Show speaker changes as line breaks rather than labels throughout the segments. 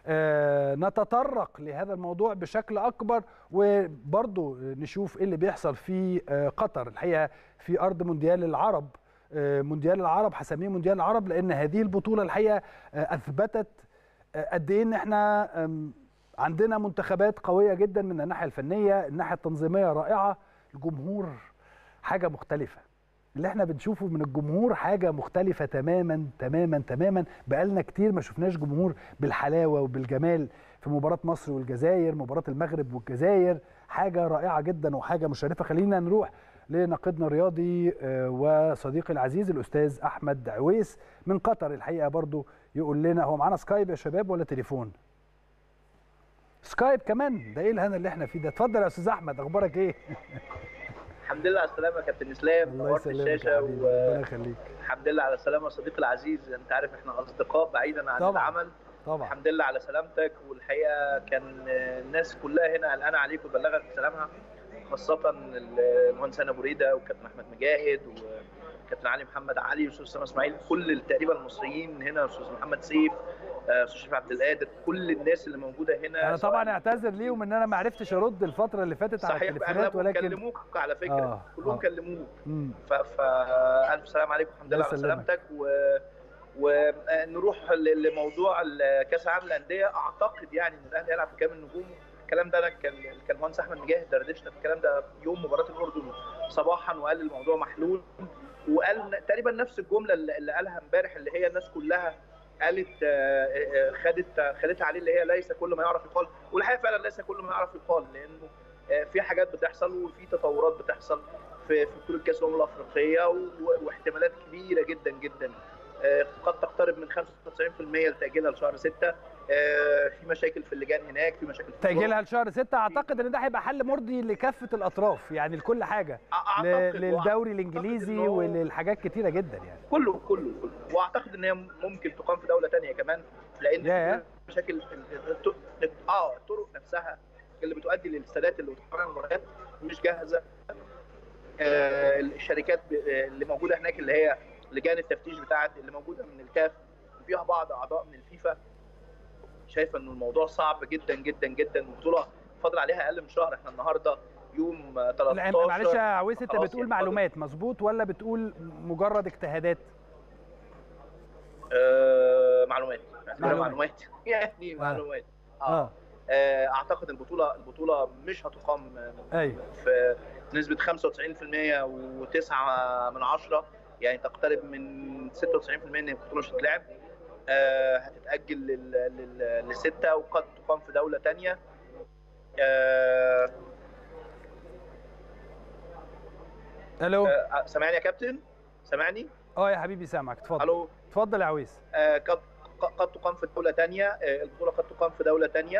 آه، نتطرق لهذا الموضوع بشكل اكبر وبرضه نشوف ايه اللي بيحصل في آه، قطر الحقيقه في ارض مونديال العرب آه، مونديال العرب هسميه مونديال العرب لان هذه البطوله الحقيقه آه، اثبتت آه، قد ايه ان احنا آم، عندنا منتخبات قويه جدا من الناحيه الفنيه الناحيه التنظيميه رائعه الجمهور حاجه مختلفه اللي احنا بنشوفه من الجمهور حاجه مختلفه تماما تماما تماما بقالنا كتير ما شفناش جمهور بالحلاوه وبالجمال في مباراه مصر والجزائر مباراه المغرب والجزائر حاجه رائعه جدا وحاجه مشرفه خلينا نروح لناقدنا الرياضي آه، وصديقي العزيز الاستاذ احمد عويس من قطر الحقيقه برضو يقول لنا هو معانا سكايب يا شباب ولا تليفون سكايب كمان ده ايه الهنا اللي احنا فيه ده اتفضل يا استاذ احمد اخبارك ايه
الحمد لله على السلامة يا كابتن اسلام
الله
نورت
يسلمك يا
الشاشة
حبيبي ربنا
والحمد
يخليك
لله على السلامة يا صديقي العزيز انت عارف احنا اصدقاء بعيدا عن
طبعاً.
العمل
طبعا
الحمد لله على سلامتك والحقيقة كان الناس كلها هنا قلقانة عليك وبلغك سلامها خاصة المهندس هنا بريدة وكابتن احمد مجاهد وكابتن علي محمد علي واستاذ اسامه اسماعيل كل تقريبا المصريين هنا استاذ محمد سيف آه، استاذ شريف عبد القادر كل الناس اللي موجوده هنا
انا
سواء
طبعا اعتذر ليهم ان انا ما عرفتش ارد الفتره اللاللي فاتت على
صحيح
التليفونات
اغلبهم
ولكن
كلموك على فكره
آه،
كلهم
آه.
كلموك
مم.
ف... فالف سلام عليكم الحمد
الله
لله على
يسلمك.
سلامتك و... ونروح ل- لموضوع ال- كاس العالم للانديه اعتقد يعني ان الاهلي هيلعب في كامل النجوم الكلام ده انا كان كان المهندس احمد مجاهد دردشنا في الكلام ده يوم مباراه الاردن صباحا وقال الموضوع محلول وقال تقريبا نفس الجمله اللي اللي قالها امبارح اللي هي الناس كلها قالت آه، آه، خدت خدتها عليه اللي هي ليس كل ما يعرف يقال والحقيقه فعلا ليس كل ما يعرف يقال لانه آه، في حاجات بتحصل وفي تطورات بتحصل في في بطوله كاس الامم الافريقيه و- واحتمالات كبيره جدا جدا آه، قد تقترب من 95% لتاجيلها لشهر 6 في مشاكل في اللجان هناك في مشاكل في
تاجيلها لشهر 6 اعتقد ان ده هيبقى حل مرضي لكافه الاطراف يعني لكل حاجه ل-
أعتقد-
للدوري
وأعتقد
الانجليزي
إنه
وللحاجات كتيره جدا يعني
كله كله كله واعتقد ان هي ممكن تقام في دوله تانية كمان لان
ياه.
مشاكل ال- الط- اه الطرق نفسها اللي بتؤدي للسادات اللي بتقرر المباريات مش جاهزه آه الشركات ب- آه، اللي موجوده هناك اللي هي لجان التفتيش بتاعت اللي موجوده من الكاف وفيها بعض اعضاء من الفيفا شايفه ان الموضوع صعب جدا جدا جدا البطوله فاضل عليها اقل من شهر احنا النهارده يوم آه، 13
لا، معلش يا عويس انت
خلاص
بتقول
يعني
معلومات مظبوط ولا بتقول مجرد اجتهادات
آه، معلومات
معلومات.
معلومات معلومات يعني معلومات اه
اه
آه، اعتقد البطوله البطوله مش هتقام آه،
ايوه
في نسبه 95% و9 من عشرة يعني تقترب من 96% ان البطوله مش هتتلعب آه، هتتاجل لل- لل- لسته وقد تقام في دوله ثانيه
الو
سامعني يا كابتن سامعني
اه يا حبيبي سامعك اتفضل
الو
اتفضل يا عويس
آه، قد قد تقام في دوله ثانيه البطوله قد تقام في دوله ثانيه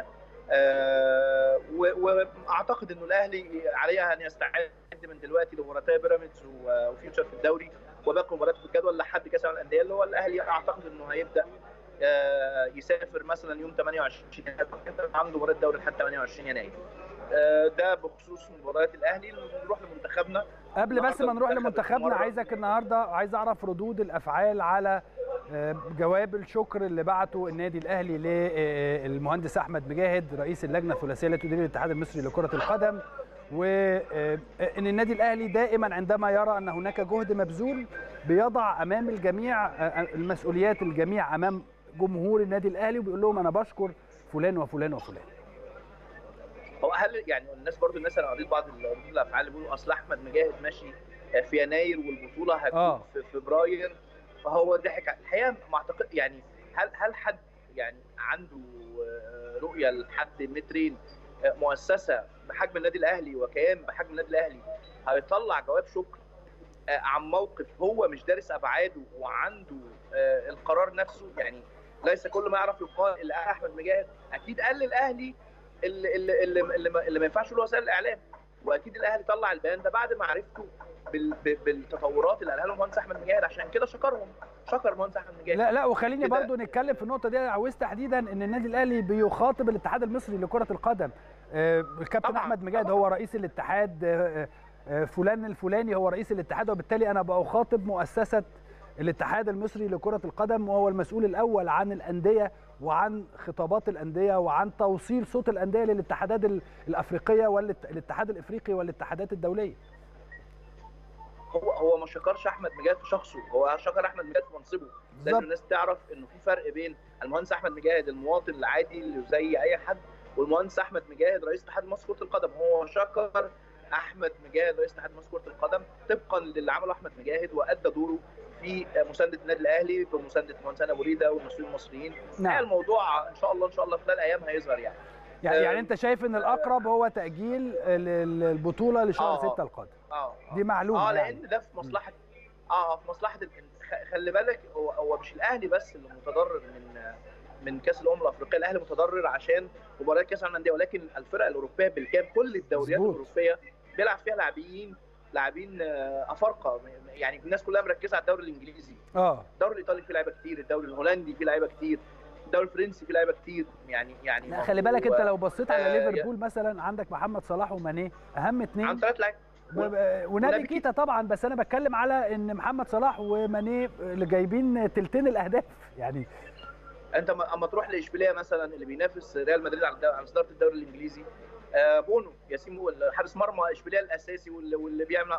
واعتقد انه الاهلي عليها ان يستعد من دلوقتي لمباراتي بيراميدز و- وفيوتشر في الدوري وباقي مباريات في الجدول لحد كاس العالم للانديه اللي هو الاهلي اعتقد انه هيبدا آه، يسافر مثلا يوم 28 يناير عنده مباراه دوري لحد 28 يناير آه، ده بخصوص مباريات الاهلي نروح لمنتخبنا
قبل بس ما نروح
النهاردة
لمنتخبنا
مرة.
عايزك النهارده عايز اعرف ردود الافعال على آه، جواب الشكر اللي بعته النادي الاهلي للمهندس احمد مجاهد رئيس اللجنه الثلاثيه التي تدير الاتحاد المصري لكره القدم وان النادي الاهلي دائما عندما يرى ان هناك جهد مبذول بيضع امام الجميع آه، المسؤوليات الجميع امام جمهور النادي الاهلي وبيقول لهم انا بشكر فلان وفلان وفلان
هو هل يعني الناس برضو الناس انا قريت بعض ردود الافعال اللي بيقولوا اصل احمد مجاهد ماشي في يناير والبطوله هتكون
آه.
في فبراير فهو ضحك على- الحقيقه ما اعتقد يعني هل هل حد يعني عنده آه، رؤيه لحد مترين آه، مؤسسه بحجم النادي الاهلي وكيان بحجم النادي الاهلي هيطلع جواب شكر آه، عن موقف هو مش دارس ابعاده وعنده آه، القرار نفسه يعني ليس كل ما يعرف يقال اللي قال احمد مجاهد اكيد قال للاهلي اللي اللي اللي, اللي, ما, اللي ما ينفعش له وسائل الاعلام واكيد الاهلي طلع البيان ده بعد معرفته بال ب- بالتطورات اللي قالها له المهندس احمد مجاهد عشان كده شكرهم شكر المهندس احمد مجاهد
لا لا وخليني
كده.
برضو نتكلم في النقطه دي عاوز تحديدا ان النادي الاهلي بيخاطب الاتحاد المصري لكره القدم آه، الكابتن
طبعاً،
احمد مجاهد
طبعاً.
هو رئيس الاتحاد آه، آه، فلان الفلاني هو رئيس الاتحاد وبالتالي انا بخاطب مؤسسه الاتحاد المصري لكره القدم وهو المسؤول الاول عن الانديه وعن خطابات الانديه وعن توصيل صوت الانديه للاتحادات الافريقيه والاتحاد الافريقي والاتحادات الدوليه
هو هو ما شكرش احمد مجاهد في شخصه هو شكر احمد مجاهد في منصبه لان الناس تعرف انه في فرق بين المهندس احمد مجاهد المواطن العادي اللي زي اي حد والمهندس احمد مجاهد رئيس اتحاد مصر كره القدم هو شكر احمد مجاهد رئيس اتحاد مصر كره القدم طبقا للي عمله احمد مجاهد وادى دوره في مسانده النادي الاهلي بمسانده المهندس ابو ريده والمسؤولين المصريين نعم. الموضوع ان شاء الله ان شاء الله خلال ايام هيظهر يعني
يعني, يعني انت شايف ان الاقرب هو تاجيل البطوله لشهر
آه
6 القادم
اه
دي معلومه
اه لان يعني. ده في مصلحه اه في مصلحه خلي بالك هو هو مش الاهلي بس اللي متضرر من من كاس الامم الافريقيه الاهلي متضرر عشان مباريات كاس العالم للانديه ولكن الفرق الاوروبيه بالكامل كل الدوريات
مظبوط.
الاوروبيه بيلعب فيها لاعبين لاعبين افارقه يعني الناس كلها مركزه على الدوري الانجليزي
اه
الدوري الايطالي فيه لعيبه كتير الدوري الهولندي فيه لعيبه كتير الدوري الفرنسي فيه لعيبه كتير يعني يعني
لا خلي بالك انت لو بصيت على آه ليفربول مثلا عندك محمد صلاح وماني اهم اثنين
عن ثلاث لعيبه
ونبي كيتا طبعا بس انا بتكلم على ان محمد صلاح وماني اللي جايبين تلتين الاهداف يعني
انت اما تروح لاشبيليه مثلا اللي بينافس ريال مدريد على صداره الدوري الانجليزي بونو ياسين حارس مرمى اشبيليه الاساسي واللي بيعمل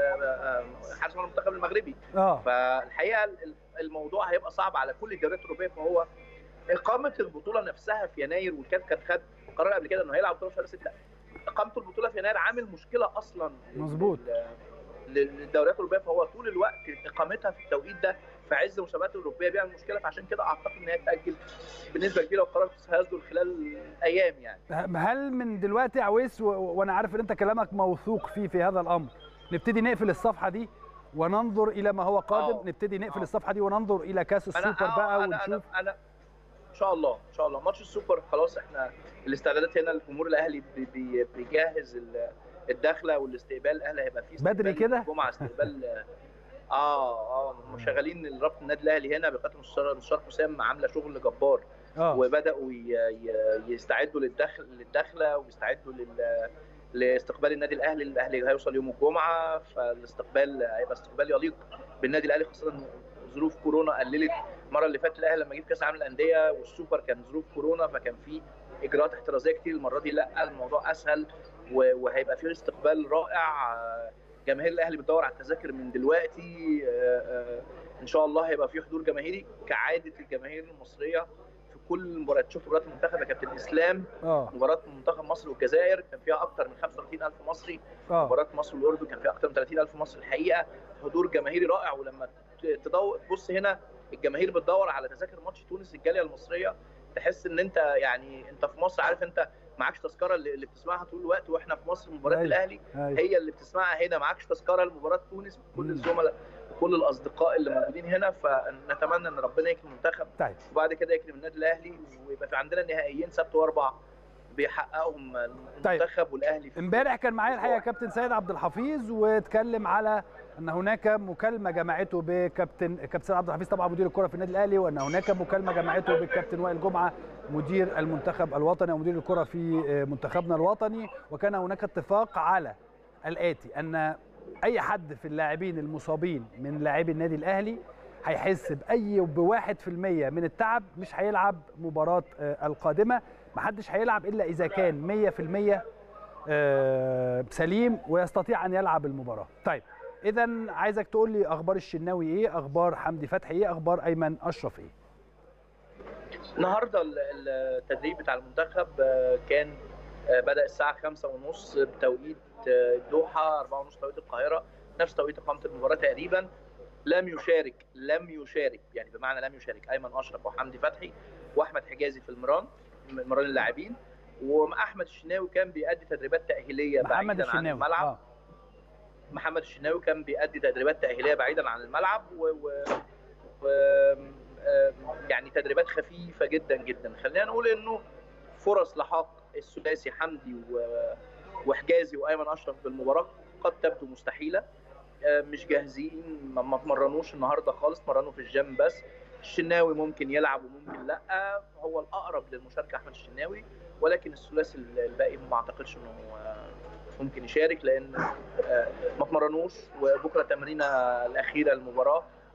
حارس مرمى المنتخب المغربي
اه
فالحقيقه الموضوع هيبقى صعب على كل الدوريات الاوروبيه فهو اقامه البطوله نفسها في يناير والكاف كان خد قرار قبل كده انه هيلعب بطوله في شهر 6 اقامه البطوله في يناير عامل مشكله اصلا
مظبوط
للدوريات الاوروبيه فهو طول الوقت اقامتها في التوقيت ده في عز المسابقات الاوروبيه بيعمل مشكله فعشان كده اعتقد ان هي تاجل بنسبه كبيره والقرار هيصدر خلال ايام يعني
هل من دلوقتي عويس و... وانا عارف ان انت كلامك موثوق فيه في هذا الامر نبتدي نقفل الصفحه دي وننظر الى ما هو قادم أوه. نبتدي نقفل أوه. الصفحه دي وننظر الى كاس السوبر
أنا
بقى
أنا
ونشوف
أنا, أنا ان شاء الله ان شاء الله ماتش السوبر خلاص احنا الاستعدادات هنا الجمهور الاهلي بي بيجهز الدخله والاستقبال الاهلي هيبقى فيه
بدري كده
الجمعه استقبال اه اه شغالين رابطه النادي الاهلي هنا بقياده المستشار حسام عامله شغل جبار
آه.
وبداوا يستعدوا للدخل للدخله ويستعدوا لل لاستقبال النادي الاهلي الاهلي هيوصل يوم الجمعه فالاستقبال هيبقى استقبال يليق بالنادي الاهلي خاصه ان ظروف كورونا قللت المره اللي فاتت الاهلي لما جه كاس العالم للانديه والسوبر كان ظروف كورونا فكان في اجراءات احترازيه كتير المره دي لا الموضوع اسهل وهيبقى فيه استقبال رائع جماهير الاهلي بتدور على التذاكر من دلوقتي ان شاء الله هيبقى في حضور جماهيري كعاده الجماهير المصريه في كل المباريات شوف مباراه المنتخب يا كابتن اسلام
اه
مباراه منتخب مصر والجزائر كان فيها اكثر من 35000 مصري
اه
مباراه مصر والاردن كان فيها اكثر من 30000 مصري الحقيقه حضور جماهيري رائع ولما تدور تبص هنا الجماهير بتدور على تذاكر ماتش تونس الجاليه المصريه تحس ان انت يعني انت في مصر عارف انت معكش تذكره اللي بتسمعها طول الوقت واحنا في مصر مباراه
أيوة.
الاهلي
أيوة.
هي اللي بتسمعها هنا معكش تذكره لمباراه تونس كل
مم.
الزملاء وكل الاصدقاء اللي موجودين هنا فنتمنى ان ربنا يكرم المنتخب
طيب
وبعد كده يكرم النادي الاهلي ويبقى في عندنا نهائيين سبت واربع بيحققهم المنتخب والاهلي في
امبارح كان معايا الحقيقه كابتن سيد عبد الحفيظ واتكلم على ان هناك مكالمه جمعته بكابتن كابتن سيد عبد الحفيظ طبعا مدير الكره في النادي الاهلي وان هناك مكالمه جمعته بالكابتن وائل جمعه مدير المنتخب الوطني ومدير الكره في منتخبنا الوطني وكان هناك اتفاق على الاتي ان اي حد في اللاعبين المصابين من لاعبي النادي الاهلي هيحس باي بواحد في المية من التعب مش هيلعب مباراه القادمه محدش هيلعب الا اذا كان 100% سليم ويستطيع ان يلعب المباراه طيب اذا عايزك تقول لي اخبار الشناوي ايه اخبار حمدي فتحي ايه اخبار ايمن اشرف ايه
النهارده التدريب بتاع المنتخب كان بدا الساعه خمسة ونص بتوقيت الدوحه 4 ونص توقيت القاهره نفس توقيت اقامه المباراه تقريبا لم يشارك لم يشارك يعني بمعنى لم يشارك ايمن اشرف وحمدي فتحي واحمد حجازي في المران مران اللاعبين واحمد الشناوي كان بيأدي تدريبات تاهيليه
محمد
بعيدا
الشناوي
عن الملعب
آه.
محمد الشناوي كان بيأدي تدريبات تأهيلية بعيدا عن الملعب و, و... و... يعني تدريبات خفيفة جدا جدا خلينا نقول انه فرص لحاق الثلاثي حمدي و... وحجازي وايمن اشرف بالمباراة قد تبدو مستحيلة مش جاهزين ما اتمرنوش النهارده خالص اتمرنوا في الجيم بس الشناوي ممكن يلعب وممكن لا هو الاقرب للمشاركه احمد الشناوي ولكن الثلاثي الباقي ما اعتقدش انه ممكن يشارك لان ما اتمرنوش وبكره التمرينه الاخيره للمباراه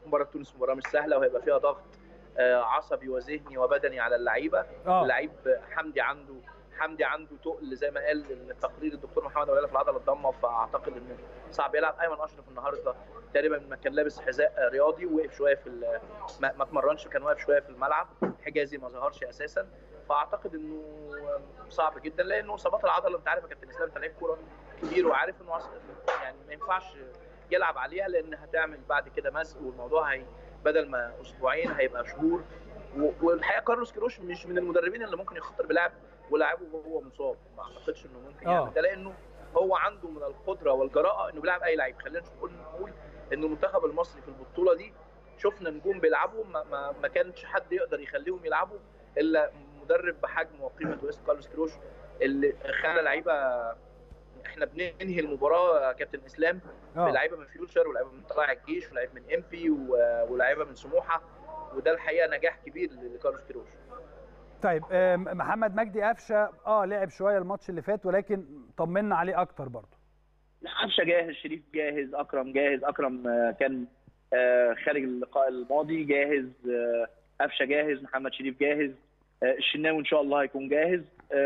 مباراه تونس مباراه مش سهله وهيبقى فيها ضغط عصبي وذهني وبدني على اللعيبه اللعيب حمدي عنده حمدي عنده تقل زي ما قال التقرير الدكتور محمد وليلة في العضله الضمه فاعتقد انه صعب يلعب ايمن اشرف النهارده تقريبا ما كان لابس حذاء رياضي وقف شويه في ما, ما اتمرنش كان واقف شويه في الملعب حجازي ما ظهرش اساسا فاعتقد انه صعب جدا لانه اصابات العضله انت عارف يا كابتن اسلام انت لعيب كوره كبير وعارف انه يعني ما ينفعش يلعب عليها لان هتعمل بعد كده مزق والموضوع هي بدل ما اسبوعين هيبقى شهور والحقيقه كارلوس كيروش مش من المدربين اللي ممكن يخاطر بلاعب ولاعبه وهو مصاب ما اعتقدش انه ممكن يعمل ده لانه هو عنده من القدره والجراءه انه بيلعب اي لعيب خلينا نقول نقول ان المنتخب المصري في البطوله دي شفنا نجوم بيلعبوا ما, ما, ما كانش حد يقدر يخليهم يلعبوا الا مدرب بحجم وقيمه واسم كارلوس كيروش اللي خلى لعيبه احنا بننهي المباراه كابتن اسلام بلعيبه من فيوتشر ولاعيبه من طلائع الجيش ولاعيبه من امبي ولاعيبه من سموحه وده الحقيقه نجاح كبير لكارلوس كيروش
طيب محمد مجدي قفشه اه لعب شويه الماتش اللي فات ولكن طمنا عليه اكتر برضه
لا قفشه جاهز شريف جاهز اكرم جاهز اكرم كان خارج اللقاء الماضي جاهز قفشه جاهز محمد شريف جاهز الشناوي ان شاء الله هيكون جاهز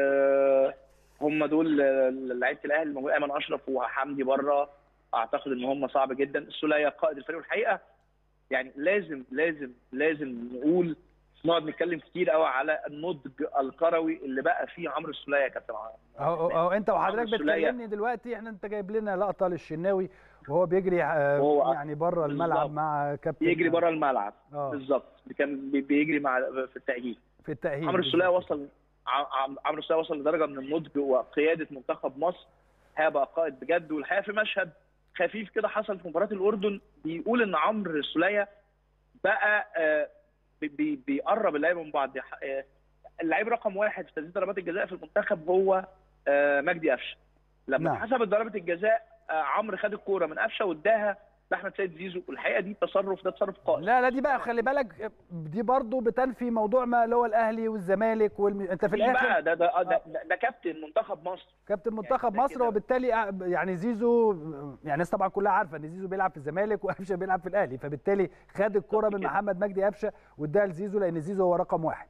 هم دول لعيبه الاهلي موجود ايمن اشرف وحمدي بره اعتقد ان هم صعب جدا السوليه قائد الفريق والحقيقه يعني لازم لازم لازم نقول نقعد نتكلم كتير قوي على النضج الكروي اللي بقى فيه عمرو السوليه يا كابتن
اهو اهو انت وحضرتك بتكلمني دلوقتي احنا انت جايب لنا لقطه للشناوي وهو بيجري هو يعني بره الملعب مع كابتن
يجري بره الملعب بالظبط كان بيجري مع في التاهيل
في التاهيل
عمرو السوليه وصل عمرو السوليه وصل لدرجه من النضج وقياده منتخب مصر هيبقى قائد بجد والحقيقه في مشهد خفيف كده حصل في مباراه الاردن بيقول ان عمرو السوليه بقى بي بيقرب اللعيبه من بعض اللعيب رقم واحد في تسديد ضربات الجزاء في المنتخب هو مجدي قفشه لما نعم. حسبت ضربه الجزاء عمرو خد الكوره من قفشه واداها لاحمد سيد زيزو والحقيقه دي تصرف ده تصرف قائد
لا لا دي بقى خلي بالك دي برضو بتنفي موضوع ما اللي هو الاهلي والزمالك والم... انت في الاخر
بقى ده ده, ده, ده, ده كابتن منتخب مصر
كابتن منتخب يعني مصر وبالتالي يعني زيزو يعني الناس طبعا كلها عارفه ان زيزو بيلعب في الزمالك وقفشه بيلعب في الاهلي فبالتالي خد الكره من محمد مجدي قفشه واداها لزيزو لان زيزو هو رقم واحد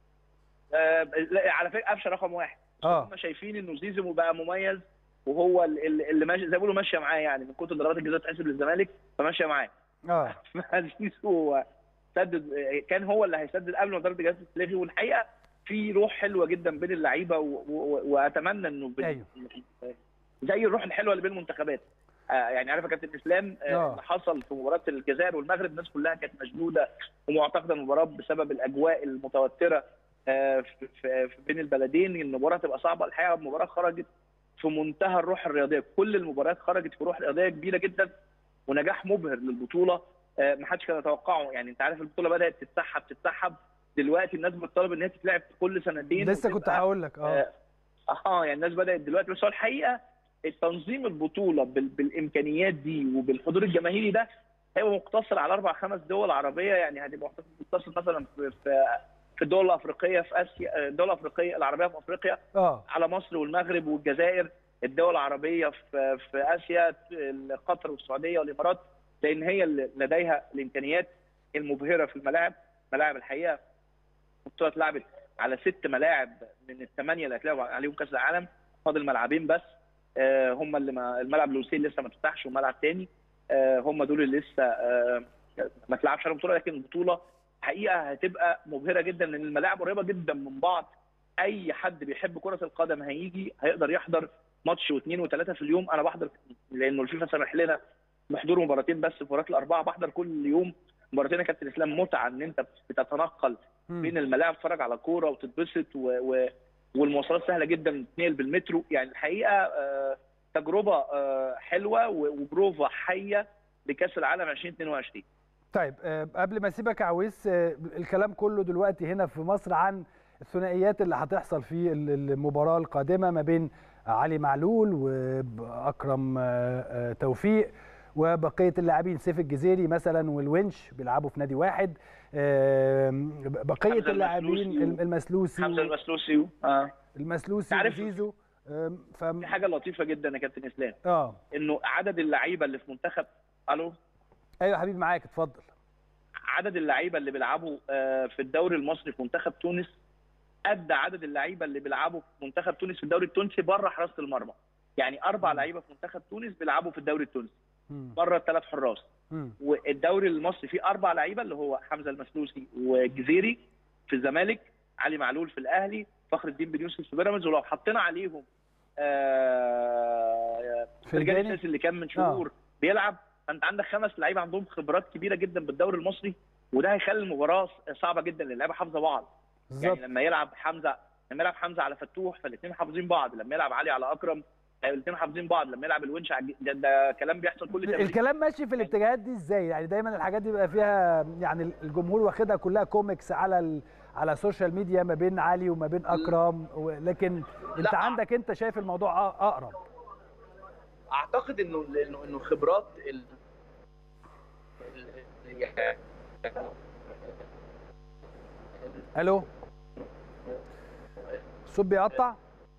آه على فكره قفشه رقم واحد
اه
هم شايفين انه زيزو بقى مميز وهو اللي ماشي زي ما بيقولوا ماشيه معاه يعني من كتر ضربات الجزاء تحسب للزمالك فماشيه معاه
اه
زيزو سدد كان هو اللي هيسدد قبل ما ضربه الجزاء تتلغي والحقيقه في روح حلوه جدا بين اللعيبه واتمنى انه بين
أيوه.
زي الروح الحلوه اللي بين المنتخبات آه يعني عارف يا كابتن اسلام آه اللي حصل في مباراه الجزائر والمغرب الناس كلها كانت مشدوده ومعتقده المباراه بسبب الاجواء المتوتره آه في, في, في بين البلدين المباراه تبقى صعبه الحقيقه المباراه خرجت في منتهى الروح الرياضيه كل المباريات خرجت في روح رياضيه كبيره جدا ونجاح مبهر للبطوله آه ما حدش كان يتوقعه يعني انت عارف البطوله بدات تتسحب تتسحب دلوقتي الناس بتطالب ان هي تتلعب كل سنتين
لسه كنت هقول لك اه
اه يعني الناس بدات دلوقتي بس هو الحقيقه تنظيم البطوله بال... بالامكانيات دي وبالحضور الجماهيري ده هيبقى مقتصر على اربع خمس دول عربيه يعني هتبقى مقتصر مثلا في, في في الدول الافريقيه في اسيا الدول الافريقيه العربيه في افريقيا
اه
على مصر والمغرب والجزائر الدول العربيه في في اسيا قطر والسعوديه والامارات لان هي اللي لديها الامكانيات المبهره في الملاعب ملاعب الحقيقه البطوله اتلعبت على ست ملاعب من الثمانيه اللي هتلعب عليهم كاس العالم فاضل ملعبين بس آه هم اللي ما الملعب لوسيل لسه ما اتفتحش وملعب تاني آه هم دول اللي لسه آه ما تلعبش على البطوله لكن البطوله حقيقه هتبقى مبهره جدا لان الملاعب قريبه جدا من بعض اي حد بيحب كره القدم هيجي هيقدر يحضر ماتش واثنين وثلاثه في اليوم انا بحضر لانه الفيفا سمح لنا بحضور مباراتين بس في مباريات الاربعه بحضر كل يوم مباراتين يا كابتن اسلام متعه ان انت بتتنقل بين الملاعب تتفرج على كوره وتتبسط و... و... والمواصلات سهله جدا تتنقل بالمترو يعني الحقيقه آه تجربه آه حلوه وبروفا حيه لكاس العالم 2022
طيب قبل ما اسيبك يا عويس الكلام كله دلوقتي هنا في مصر عن الثنائيات اللي هتحصل في المباراه القادمه ما بين علي معلول واكرم توفيق وبقيه اللاعبين سيف الجزيري مثلا والونش بيلعبوا في نادي واحد بقيه اللاعبين المسلوسي
حمزه المسلوسي اه
المسلوسي وزيزو
ف... في حاجه لطيفه جدا يا كابتن اسلام
اه
انه عدد اللعيبه اللي في منتخب الو
ايوه حبيبي معاك اتفضل
عدد اللعيبه اللي بيلعبوا آه، في الدوري المصري في منتخب تونس قد عدد اللعيبه اللي بيلعبوا في منتخب تونس في الدوري التونسي بره حراسه المرمى يعني اربع
مم.
لعيبه في منتخب تونس بيلعبوا في الدوري التونسي
مم.
بره الثلاث حراس
مم.
والدوري المصري فيه اربع لعيبه اللي هو حمزه المسلوسي والجزيري في الزمالك علي معلول في الاهلي فخر الدين بن يوسف في بيراميدز ولو حطينا عليهم آه
فرجاني؟
فرجاني ساسي اللي كان من شهور بيلعب انت عندك خمس لعيبه عندهم خبرات كبيره جدا بالدوري المصري وده هيخلي المباراه صعبه جدا لان اللعيبه حافظه بعض يعني
بالظبط
لما يلعب حمزه لما يلعب حمزه على فتوح فالاثنين حافظين بعض لما يلعب علي على اكرم الاثنين حافظين بعض لما يلعب الونش على الج- ده, ده كلام بيحصل كل تمرين
الكلام ماشي في الاتجاهات دي ازاي يعني دايما الحاجات دي بيبقى فيها يعني الجمهور واخدها كلها كوميكس على ال... على السوشيال ميديا ما بين علي وما بين اكرم و... لكن انت
لا.
عندك انت شايف الموضوع أ- اقرب
اعتقد انه انه انه خبرات ال... ال-
الو الصوت بيقطع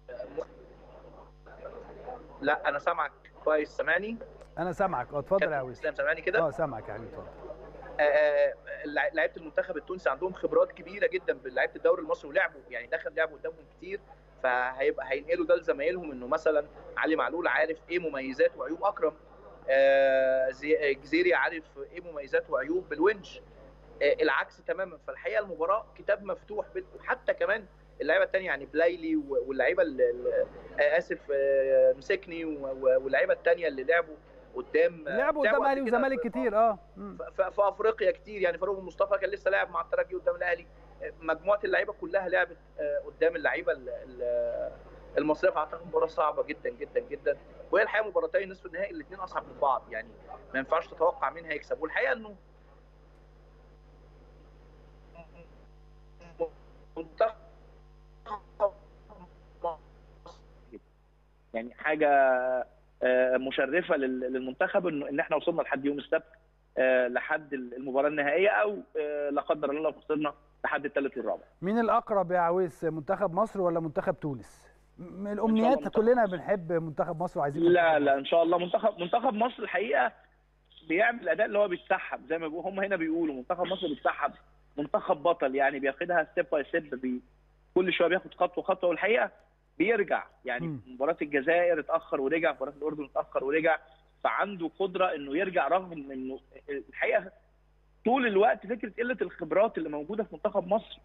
لا انا سامعك كويس سامعني
انا سامعك اه اتفضل يا
كابتن
عويس
اسلام سامعني كده
اه سامعك يا حبيبي اتفضل
آه، لع- لعيبه المنتخب التونسي عندهم خبرات كبيره جدا بلعيبه الدوري المصري ولعبوا يعني دخل لعبوا قدامهم كتير فهيبقى هينقلوا ده لزمايلهم انه مثلا علي معلول عارف ايه مميزات وعيوب اكرم آه، زي- جزيري عارف ايه مميزات وعيوب بالونش آه، العكس تماما فالحقيقه المباراه كتاب مفتوح بال- وحتى كمان اللعيبه الثانيه يعني بلايلي و- واللعيبه ال- ال- آه، اسف آه، مسكني و- و- واللعيبه الثانيه اللي لعبوا قدام
لعبوا قدام اهلي
قبل كده
وزمالك
في-
كتير اه مم.
ف- في افريقيا كتير يعني فاروق مصطفى كان لسه لاعب مع الترجي قدام الاهلي مجموعه اللعيبه كلها لعبت آه، قدام اللعيبه ال- ال- المصريه فاعتقد مباراه صعبه جدا جدا جدا وهي الحقيقه مباراتين نصف النهائي الاثنين اصعب من بعض يعني ما ينفعش تتوقع مين هيكسب والحقيقه انه منتخب
يعني حاجه آه، مشرفه لل- للمنتخب انه ان احنا وصلنا لحد يوم السبت آه، لحد المباراه النهائيه او آه، لا قدر الله لو خسرنا لحد الثالث والرابع
مين الاقرب يا عويس منتخب مصر ولا منتخب تونس من الامنيات
منتخب
كلنا
مصر.
بنحب منتخب مصر وعايزين
لا
منتخب
لا
مصر.
ان شاء الله منتخب منتخب مصر الحقيقه بيعمل الاداء اللي هو بيتسحب زي ما بيقولوا هم هنا بيقولوا منتخب مصر بيتسحب منتخب بطل يعني بياخدها ستيب باي ستيب بي كل شويه بياخد خطوه خطوه والحقيقه بيرجع يعني
مم.
مباراه الجزائر اتاخر ورجع مباراه الاردن اتاخر ورجع فعنده قدره انه يرجع رغم انه الحقيقه طول الوقت فكره قله الخبرات اللي موجوده في منتخب مصر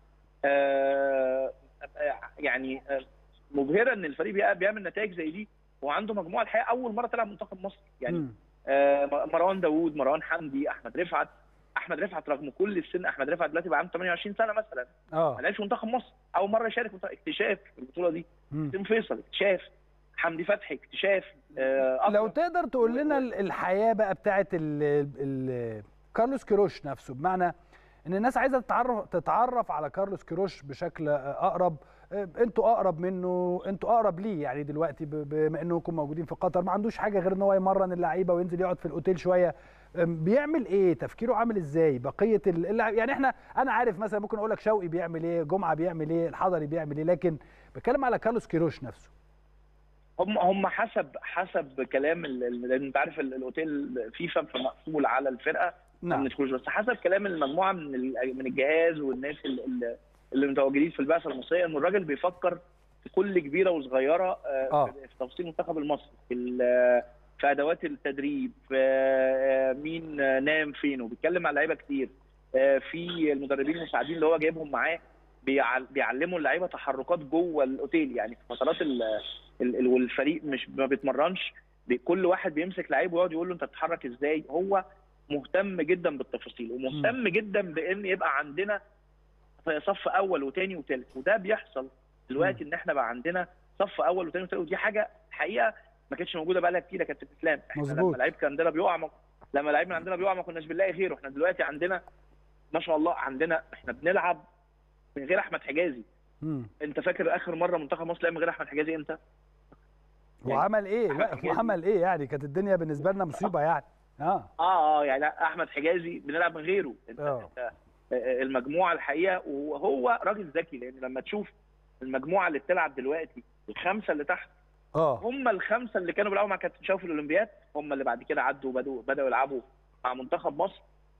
آه آه، يعني آه، مبهره ان الفريق بيع- بيعمل نتائج زي دي وعنده مجموعه الحقيقه اول مره تلعب منتخب مصر يعني
مم.
آه، مروان داوود مروان حمدي احمد رفعت احمد رفعت رغم كل السن احمد رفعت دلوقتي بقى عنده 28 سنه مثلا
اه
ما لعبش منتخب مصر اول مره يشارك منتخب اكتشاف في البطوله دي
مم.
حسين فيصل اكتشاف حمدي فتحي اكتشاف آه،
لو
أكرم.
تقدر تقول لنا ال- الحياه بقى بتاعت ال ال كارلوس كيروش نفسه بمعنى ان الناس عايزه تتعرف تتعرف على كارلوس كيروش بشكل اقرب انتوا اقرب منه انتوا اقرب ليه يعني دلوقتي ب- بما انكم موجودين في قطر ما عندوش حاجه غير ان هو يمرن اللعيبه وينزل يقعد في الاوتيل شويه بيعمل ايه تفكيره عامل ازاي بقيه ال- اللعب يعني احنا انا عارف مثلا ممكن اقول لك شوقي بيعمل ايه جمعه بيعمل ايه الحضري بيعمل ايه لكن بتكلم على كارلوس كيروش نفسه
هم هم حسب حسب كلام ال- ال- لان انت عارف ال- الاوتيل فيفا مقفول على الفرقه ما
نعم
بندخلوش بس حسب كلام المجموعه من ال- من الجهاز والناس ال- ال- اللي متواجدين في البعثه المصريه انه الراجل بيفكر في كل كبيره وصغيره آه،
آه.
في في تفاصيل المنتخب المصري في ال- في ادوات التدريب في آه، مين آه، نام فين وبيتكلم مع لعيبه كتير آه، في المدربين المساعدين اللي هو جايبهم معاه بيعل- بيعلموا اللعيبه تحركات جوه الاوتيل يعني في فترات ال- ال- ال- والفريق مش ما بيتمرنش بي- كل واحد بيمسك لعيب ويقعد يقول له انت بتتحرك ازاي هو مهتم جدا بالتفاصيل ومهتم جدا بان يبقى عندنا صف اول وثاني وثالث وده بيحصل دلوقتي ان احنا بقى عندنا صف اول وثاني وثالث ودي حاجه حقيقه ما كانتش موجوده بقى لها كتير يا كابتن اسلام احنا
مظبوط.
لما لعيب كان عندنا بيقع ما- لما لعيب من عندنا بيقع ما كناش بنلاقي غيره احنا دلوقتي عندنا ما شاء الله عندنا احنا بنلعب من غير احمد حجازي
مم.
انت فاكر اخر مره منتخب مصر لعب من غير احمد حجازي امتى؟ يعني
وعمل ايه لا
أحمد حجازي-
وعمل ايه يعني كانت الدنيا بالنسبه لنا مصيبه يعني اه
اه اه يعني لا احمد حجازي بنلعب من غيره انت,
آه.
انت آه، المجموعه الحقيقه وهو راجل ذكي لان لما تشوف المجموعه اللي بتلعب دلوقتي الخمسه اللي تحت
اه
هم الخمسه اللي كانوا بيلعبوا مع كابتن شوقي في الاولمبياد هم اللي بعد كده عدوا وبداوا بداوا يلعبوا مع منتخب مصر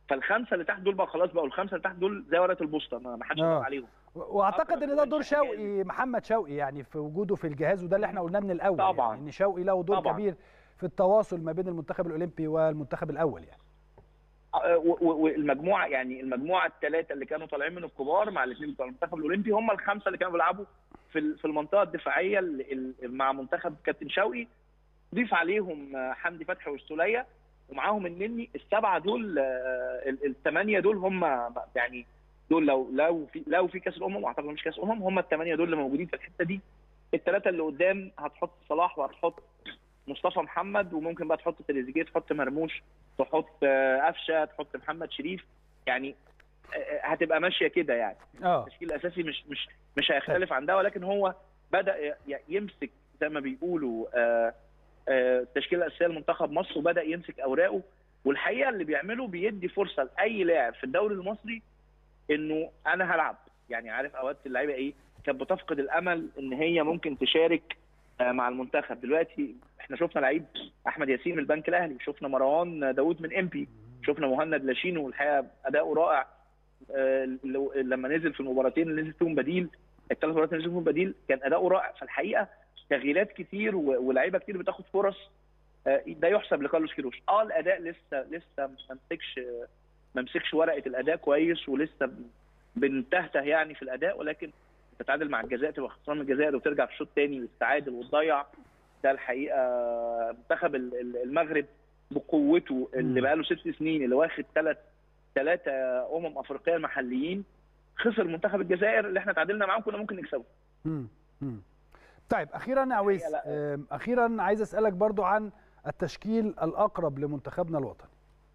فالخمسه اللي تحت دول بقى خلاص بقوا الخمسه اللي تحت دول زي ورقه البوسطه ما ما حدش
آه.
يدور عليهم
واعتقد ان ده دور
أكتر من
شوقي محمد شوقي يعني في وجوده في الجهاز وده اللي احنا قلناه من الاول
طبعاً.
يعني ان شوقي له دور
طبعاً.
كبير في التواصل ما بين المنتخب الاولمبي والمنتخب الاول يعني
آه، و- و- والمجموعه يعني المجموعه الثلاثه اللي كانوا طالعين من الكبار مع الاثنين بتوع المنتخب الاولمبي هم الخمسه اللي كانوا بيلعبوا في ال- في المنطقه الدفاعيه ال- ال- مع منتخب كابتن شوقي ضيف عليهم آه، حمدي فتحي والسوليه ومعاهم النني السبعه دول الثمانيه دول هم يعني دول لو لو في لو في كاس الامم واعتقد مش كاس امم هم الثمانيه دول اللي موجودين في الحته دي الثلاثه اللي قدام هتحط صلاح وهتحط مصطفى محمد وممكن بقى تحط تريزيجيه تحط مرموش تحط آه، قفشه تحط محمد شريف يعني آه، هتبقى ماشيه كده يعني
اه
التشكيل الاساسي مش مش مش هيختلف عن ده ولكن هو بدا ي- يمسك زي ما بيقولوا آه، آه، التشكيله الاساسيه لمنتخب مصر وبدا يمسك اوراقه والحقيقه اللي بيعمله بيدي فرصه لاي لاعب في الدوري المصري انه انا هلعب يعني عارف اوقات اللعيبه ايه كانت بتفقد الامل ان هي ممكن تشارك آه، مع المنتخب دلوقتي احنا شفنا لعيب احمد ياسين من البنك الاهلي شفنا مروان داوود من امبي شفنا مهند لاشين والحقيقه اداؤه رائع آه، لو- لما نزل في المباراتين اللي نزل فيهم بديل الثلاث مباريات اللي نزل فيهم بديل كان اداؤه رائع فالحقيقه تغييرات كتير و- ولاعيبه كتير بتاخد فرص آه، ده يحسب لكارلوس كيروش اه الاداء لسه لسه ما مسكش ما مسكش ورقه الاداء كويس ولسه بنتهته يعني في الاداء ولكن تتعادل مع الجزائر تبقى خسران من الجزائر وترجع في الشوط الثاني وتتعادل وتضيع ده الحقيقه منتخب ال- ال- المغرب بقوته اللي
مم.
بقاله ست سنين اللي واخد ثلاث ثلاثه امم افريقيه محليين خسر منتخب الجزائر اللي احنا تعادلنا معاهم كنا ممكن نكسبه
مم. مم. طيب اخيرا يا عويس
لا.
آم، اخيرا عايز اسالك برضو عن التشكيل الاقرب لمنتخبنا الوطني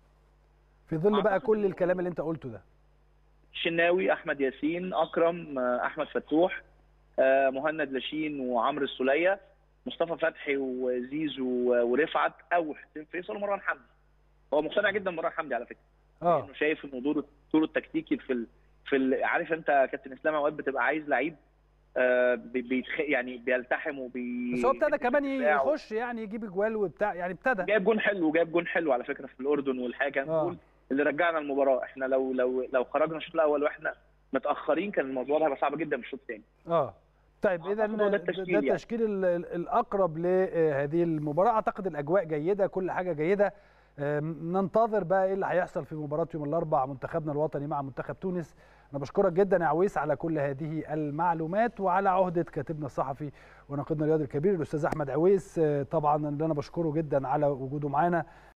في ظل بقى
أعتقد
كل
إنه-
الكلام اللي انت قلته ده
الشناوي احمد ياسين اكرم آه، احمد فتوح آه، مهند لاشين وعمرو السوليه مصطفى فتحي وزيزو ورفعت او حسين فيصل ومروان حمدي هو مقتنع جدا بمروان حمدي على فكره
اه
لانه شايف انه دوره دوره التكتيكي في ال... في ال... عارف انت كابتن اسلام اوقات بتبقى عايز لعيب آه بي- بيتخ... يعني بيلتحم وبي
بس هو ابتدى كمان
بتاعه.
يخش يعني يجيب اجوال وبتاع يعني ابتدى
جايب جون حلو جايب جون حلو على فكره في الاردن والحقيقه كان
آه.
جول اللي رجعنا المباراه احنا لو لو لو خرجنا الشوط الاول واحنا متاخرين كان الموضوع ده هيبقى صعب جدا في الشوط الثاني
اه طيب اذا
أعتقد هو
ده
ده التشكيل
ده
يعني.
التشكيل ال- ال- الاقرب لهذه المباراه اعتقد الاجواء جيده كل حاجه جيده آم، ننتظر بقى ايه اللي هيحصل في مباراه يوم الاربعاء منتخبنا الوطني مع منتخب تونس انا بشكرك جدا يا عويس على كل هذه المعلومات وعلى عهده كاتبنا الصحفي وناقدنا الرياضي الكبير الاستاذ احمد عويس آه، طبعا اللي انا بشكره جدا على وجوده معانا